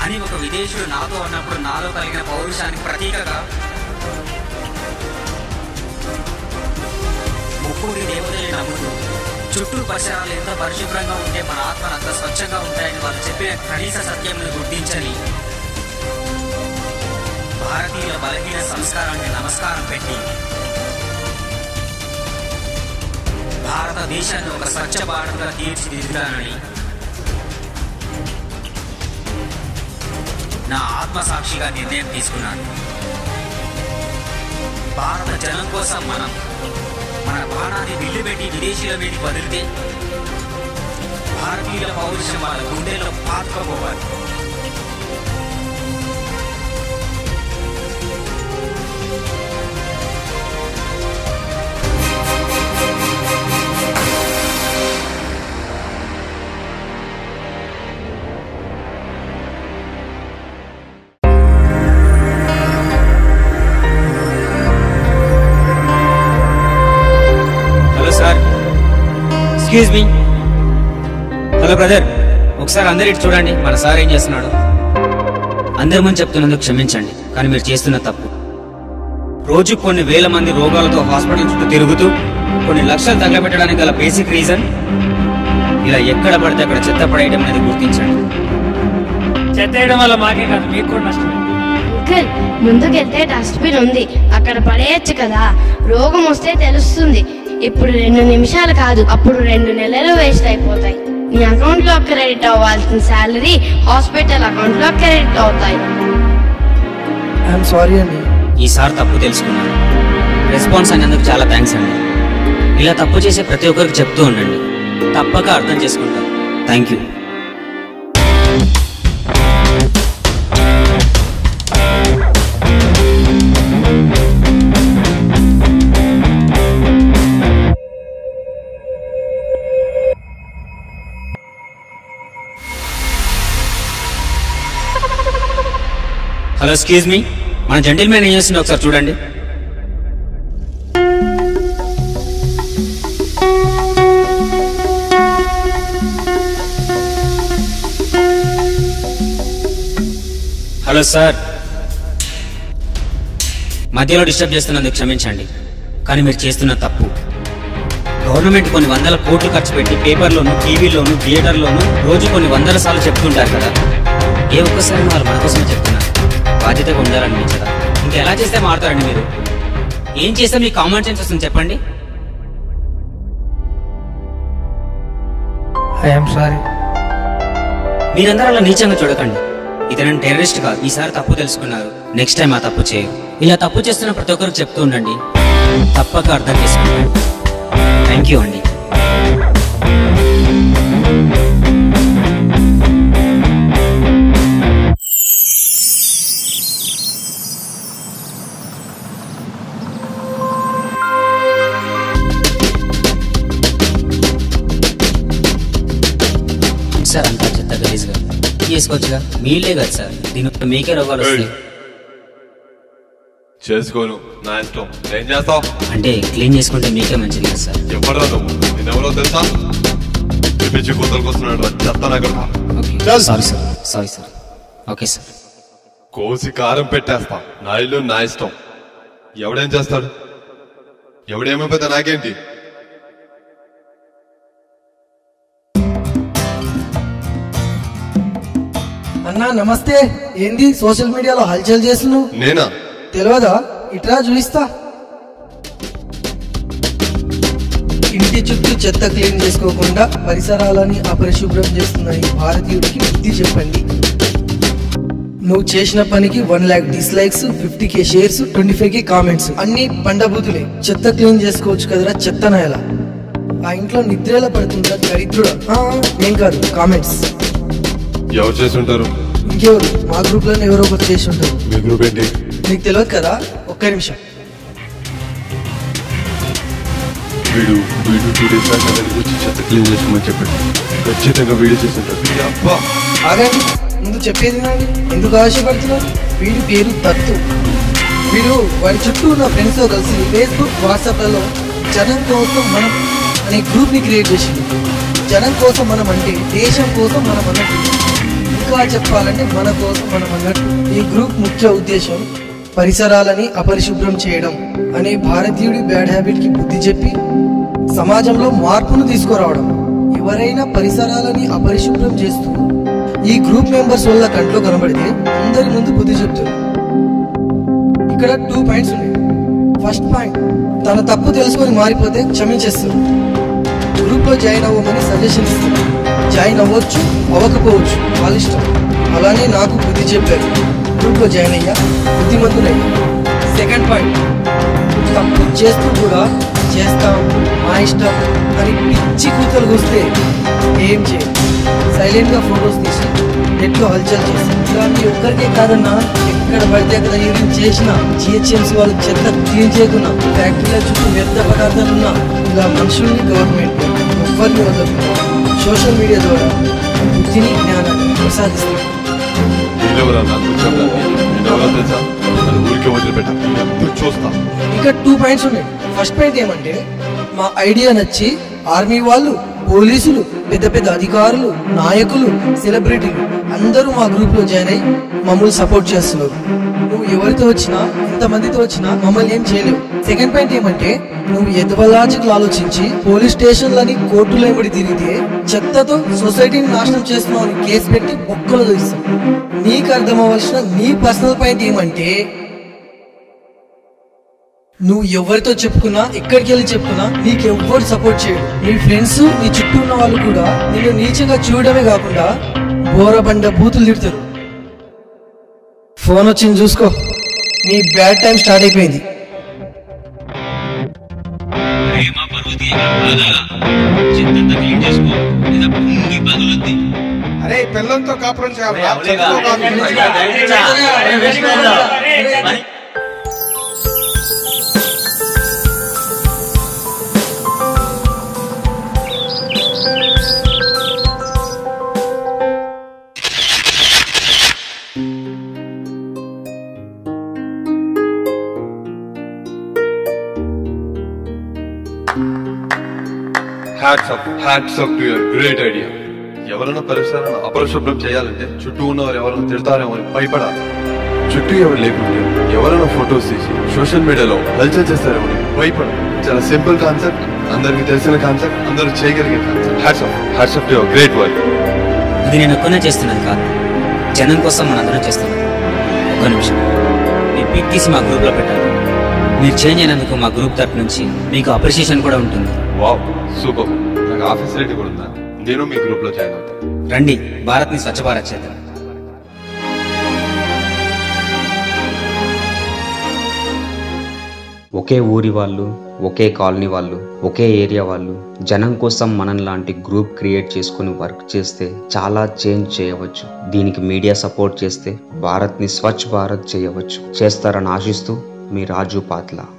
అని ఒక విదేశీయుడు నాతో అన్నప్పుడు నాలో కలిగిన పౌరుషానికి ప్రతీకగా ముక్కుడి దేవతల్ని నమ్ముతూ చుట్టూ పరిసరాలు ఎంత పరిశుభ్రంగా ఉంటే మన ఆత్మలు అంత స్వచ్ఛంగా ఉంటాయని వాళ్ళు చెప్పిన కనీస సత్యమును గుర్తించని భారతీయుల బలహీన సంస్కారాన్ని నమస్కారం పెట్టి భారతదేశాన్ని ఒక స్వచ్ఛ భారత్గా తీర్చిదిద్దుతానని నా ఆత్మసాక్షిగా నిర్ణయం తీసుకున్నాను భారత జనం కోసం మనం మన ప్రాణాన్ని విల్లు పెట్టి విదేశీయుల మీదకి వదిలితే భారతీయుల పౌరుషం వాళ్ళ గుండెల్లో పాతుకోవాలి hello sir excuse me hello brother ఒకసారి అందరు ఇటు చూడండి మన సార్ ఏం చేస్తున్నాడు అందరి ముందు చెప్తున్నందుకు క్షమించండి కానీ మీరు చేస్తున్న తప్పు రోజు కొన్ని వేల మంది రోగాలతో హాస్పిటల్ చుట్టూ తిరుగుతూ కొన్ని లక్షలు తగలబెట్టడానికి గల బేసిక్ రీజన్ ఇలా ఎక్కడ పడితే అక్కడ చెత్త పడేయడం అనేది గుర్తించండి చెత్త వేయడం వల్ల మాకే కాదు మీకు కూడా నష్టమే అంకుల్ ముందుకెళ్తే డస్ట్బిన్ ఉంది అక్కడ పడేయచ్చు కదా రోగం వస్తే తెలుస్తుంది ఇప్పుడు రెండు నిమిషాలు కాదు అప్పుడు రెండు నెలలు వేస్ట్ అయిపోతాయి నీ అకౌంట్ లో క్రెడిట్ అవ్వాల్సిన శాలరీ హాస్పిటల్ అకౌంట్ లో క్రెడిట్ అవుతాయి ఐఎమ్ సారీ అండి ఈసారి తప్పు తెలుసుకున్నాను రెస్పాన్స్ అయినందుకు చాలా థ్యాంక్స్ అండి ఇలా తప్పు చేసే ప్రతి ఒక్కరికి చెప్తూ ఉండండి తప్పక అర్థం చేసుకుంటాం thank you hello excuse me మన జెంటిల్మెన్ ఏం చేస్తుందో ఒకసారి చూడండి హలో సార్ మధ్యలో డిస్టర్బ్ చేస్తున్నందుకు క్షమించండి కానీ మీరు చేస్తున్న తప్పు గవర్నమెంట్ కొన్ని వందల కోట్లు ఖర్చు పెట్టి పేపర్లోను టీవీలోను థియేటర్లోను రోజు కొన్ని వందల సార్లు చెప్తుంటారు కదా ఏ ఒక్కసారి వాళ్ళు మన కోసమే చెప్తున్నారు బాధ్యతగా ఉండాలనిపించదా ఇంకా ఎలా చేస్తే మారుతారండి మీరు ఏం చేస్తే మీకు కామన్ సెన్స్ వస్తుంది చెప్పండి ఐఎమ్ సారీ మీరందరూ అలా నీచంగా చూడకండి ఇతను టెర్రరిస్ట్ కాదు ఈసారి తప్పు తెలుసుకున్నారు నెక్స్ట్ టైం ఆ తప్పు చేయరు ఇలా తప్పు చేస్తున్న ప్రతి ఒక్కరికి చెప్తూ ఉండండి తప్పక అర్థం చేసుకుంటాను థ్యాంక్ యూ అండి సార్ అంతా చెత్త గలీజ్గా చేసుకోవచ్చుగా మీలే కదా సార్ దీని మీకే రోగాలు వస్తాయి చేసుకోను నా ఇష్టం ఏం చేస్తావు అంటే క్లీన్ చేసుకుంటే మీకే మంచిది కదా సార్ ఎవరు నువ్వు నేనెవరో తెలుసా ఈ పిచ్చి కూతురు వస్తున్నాడు రా చెత్త అక్కడ okay sorry sir sorry sir okay sir కోసి కారం పెట్టేస్తా నా ఇల్లు నా ఇష్టం ఎవడేం చేస్తాడు ఎవడేమైపోతే నాకేంటి అన్నా నమస్తే ఏంది సోషల్ మీడియాలో హల్చల్ చేస్తున్నావు నేనా తెలియదా ఇట్రా చూపిస్తా ఇంటి చుట్టూ చెత్త క్లీన్ చేసుకోకుండా పరిసరాలని అపరిశుభ్రం చేస్తున్న ఈ భారతీయుడికి బుద్ధి చెప్పండి నువ్వు చేసిన పనికి one lakh dislikes fifty K shares twenty five K comments అన్ని పండబూతులే చెత్త క్లీన్ చేసుకోవచ్చు కదరా చెత్త నాయల ఆ ఇంట్లో నిద్రేలా పడుతుందా దరిద్రుడా ఆ, ఏం కాదు కామెంట్స్ ఎవరు చేసి ఉంటారు ఇంకెవరు మా గ్రూప్ లో ఎవరో ఒకరు చేసి ఉంటారు మీ గ్రూప్ ఏంటి నీకు తెలియదు కదా ఒక్క నిమిషం వీడు వీడు టూ డేస్ దాకా దగ్గరికి వచ్చి చెత్త క్లీన్ చేసుకోమని చెప్పాడు ఖచ్చితంగా వీడియో చేసి ఉంటాడు వీడు అబ్బా ఆగండి ముందు చెప్పేది నాది ఎందుకు ఆశపడుతున్నారు వీడి పేరు దత్తు వీడు వాడి చుట్టూ ఉన్న ఫ్రెండ్స్తో కలిసి ఫేస్బుక్ వాట్సాప్లలో జనం కోసం మనం అనే గ్రూప్ని క్రియేట్ చేసింది జనం కోసం మనం అంటే దేశం కోసం మనం అన్నట్టు ఇంకా చెప్పాలంటే మన కోసం మనం అన్నట్టు ఈ గ్రూప్ ముఖ్య ఉద్దేశం పరిసరాలని అపరిశుభ్రం చేయడం అనే భారతీయుడి బ్యాడ్ హ్యాబిట్ కి బుద్ధి చెప్పి సమాజంలో మార్పును తీసుకురావడం ఎవరైనా పరిసరాలని అపరిశుభ్రం చేస్తూ ఈ గ్రూప్ మెంబర్స్ వల్ల కంట్లో కనబడితే అందరి ముందు బుద్ధి చెప్తారు ఇక్కడ టూ పాయింట్స్ ఉన్నాయి ఫస్ట్ పాయింట్ తన తప్పు తెలుసుకొని మారిపోతే క్షమించేస్తారు గ్రూప్ లో జాయిన్ అవ్వమని సజెషన్ ఇస్తారు జాయిన్ అవ్వచ్చు అవ్వకపోవచ్చు వాళ్ళ ఇష్టం అలానే నాకు బుద్ధి చెప్పారు గ్రూప్ లో జాయిన్ అయ్యా బుద్ధిమంతునయ్యా సెకండ్ పాయింట్ తప్పు చేస్తూ కూడా చేస్తాం మా ఇష్టం అని పిచ్చి కూతలు వస్తే ఏం చేయం సైలెంట్ గా ఫొటోస్ తీసి నెట్లో హల్చల్ చేసి ఇలా మీ ఒక్కరికే కాదన్నా ఎక్కడ పడితే అక్కడ యూరిన్ చేసిన జిహెచ్ఎంసీ వాళ్ళు చెత్త క్లీన్ చేయకున్నా ఫ్యాక్టరీల చుట్టూ వ్యర్థ పదార్థాలు ఉన్నా ఇలా మనుషుల్ని గవర్నమెంట్ ఎవరిని వదలకుండా సోషల్ మీడియా ద్వారా బుద్ధిని జ్ఞానాన్ని ప్రసాదిస్తారు వీళ్ళెవరన్నా కూర్చోడానికి నేనెవరో తెలుసా నన్ను ఊరికే వదిలిపెట్ట ఎప్పుడు చూస్తా ఇంకా టూ పాయింట్స్ ఉన్నాయి ఫస్ట్ పాయింట్ ఏమంటే మా ఐడియా నచ్చి ఆర్మీ వాళ్ళు పోలీసులు పెద్ద పెద్ద అధికారులు నాయకులు సెలబ్రిటీలు అందరూ మా గ్రూప్ లో జాయిన్ అయ్యి మమ్మల్ని సపోర్ట్ చేస్తున్నారు నువ్వు ఎవరితో వచ్చినా ఎంత మందితో వచ్చినా మమ్మల్ని ఏం చేయలేవు సెకండ్ పాయింట్ ఏమంటే నువ్వు ఎదవలాజికల్ ఆలోచించి పోలీస్ స్టేషన్లని కోర్టులో ఎంబడి తిరిగితే చెత్తతో సొసైటీని నాశనం చేస్తున్నావు అని కేసు పెట్టి ఒక్కలు చూస్తాం నీకు అర్థం అవ్వాల్సిన నీ పర్సనల్ పాయింట్ ఏమంటే నువ్వు ఎవరితో చెప్పుకున్నా ఎక్కడికి వెళ్ళి చెప్పుకున్నా నీకు ఎవ్వరు సపోర్ట్ చేయడు నీ ఫ్రెండ్స్ నీ చుట్టూ ఉన్న వాళ్ళు కూడా నిన్ను నీచంగా చూడడమే కాకుండా బోరబండ బూతులు తిడతారు ఫోన్ వచ్చింది చూసుకో నీ బ్యాడ్ టైం స్టార్ట్ అయిపోయింది అరే పిల్లలతో కాపురం చేయాలి hats up hats up to your great idea ఎవరైనా పరిసరాలను అపరిశుభ్రం చేయాలంటే చుట్టూ ఉన్నవారు ఎవరైనా తిడతారేమో అని భయపడాలి చుట్టూ ఎవరు లేకుంటే ఎవరైనా ఫొటోస్ తీసి సోషల్ మీడియాలో హల్చల్ చేస్తారేమో అని భయపడాలి చాలా సింపుల్ కాన్సెప్ట్ అందరికి తెలిసిన కాన్సెప్ట్ అందరూ చేయగలిగే concept hats up hats up to your great work ఇది నేను ఒక్కనే చేస్తున్నది కాదు జనం కోసం మనందరం చేస్తున్నాం ఒక్క నిమిషం మీ పిక్ తీసి మా గ్రూప్లో పెట్టాలి మీరు చేంజ్ అయినందుకు మా గ్రూప్ తరపు నుంచి మీకు అప్రిషియేషన్ కూడా ఉంటుంది వావ్ సూపర్ నాకు ఆ ఫెసిలిటీ కూడా ఉందా నేను మీ గ్రూప్ లో జాయిన్ అవుతాను రండి భారత్ని స్వచ్ఛ భారత్ చేద్దాం ఒకే ఊరి వాళ్ళు ఒకే కాలనీ వాళ్ళు ఒకే ఏరియా వాళ్ళు జనం కోసం మనం లాంటి గ్రూప్ క్రియేట్ చేసుకుని వర్క్ చేస్తే చాలా చేంజ్ చేయవచ్చు దీనికి మీడియా సపోర్ట్ చేస్తే భారత్ని స్వచ్ఛ భారత్ చేయవచ్చు చేస్తారని ఆశిస్తూ మీ రాజు పాత్ల